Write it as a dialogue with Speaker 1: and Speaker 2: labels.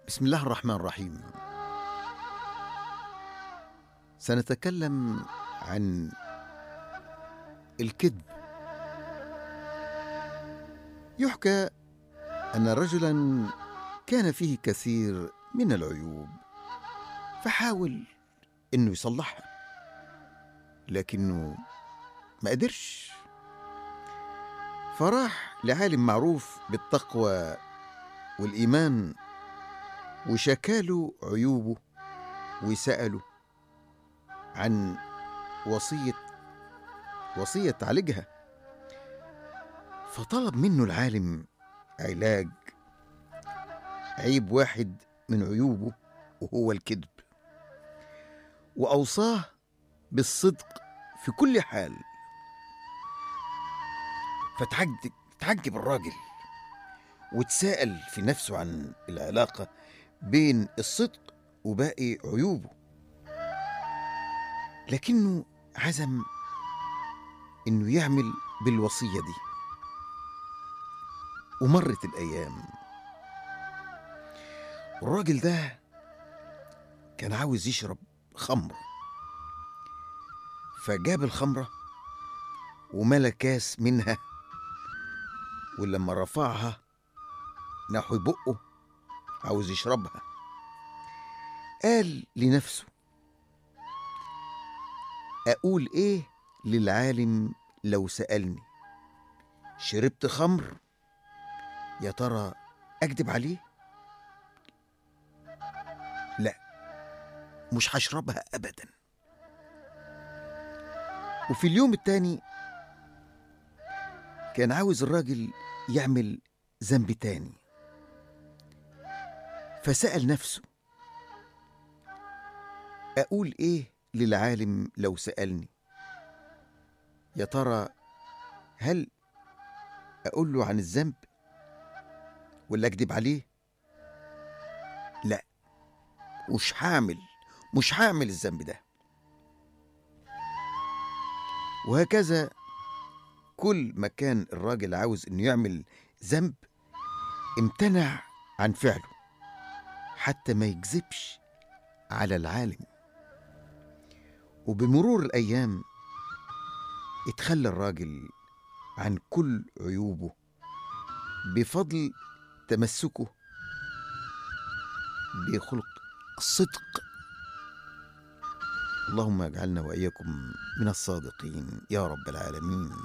Speaker 1: بسم الله الرحمن الرحيم سنتكلم عن الكذب يحكى ان رجلا كان فيه كثير من العيوب فحاول انه يصلحها لكنه ما قدرش فراح لعالم معروف بالتقوى والايمان وشكاله عيوبه وسأله عن وصية وصية تعالجها فطلب منه العالم علاج عيب واحد من عيوبه وهو الكذب وأوصاه بالصدق في كل حال فتعجب تعجب الراجل وتساءل في نفسه عن العلاقة بين الصدق وباقي عيوبه لكنه عزم انه يعمل بالوصيه دي ومرت الايام والراجل ده كان عاوز يشرب خمر فجاب الخمره وملا كاس منها ولما رفعها نحو بقه عاوز يشربها قال لنفسه اقول ايه للعالم لو سالني شربت خمر يا ترى اكذب عليه لا مش هشربها ابدا وفي اليوم التاني كان عاوز الراجل يعمل ذنب تاني فسأل نفسه أقول إيه للعالم لو سألني يا ترى هل أقول له عن الذنب ولا أكذب عليه لا مش هعمل مش هعمل الذنب ده وهكذا كل ما كان الراجل عاوز انه يعمل ذنب امتنع عن فعله حتى ما يكذبش على العالم وبمرور الايام اتخلى الراجل عن كل عيوبه بفضل تمسكه بخلق الصدق اللهم اجعلنا واياكم من الصادقين يا رب العالمين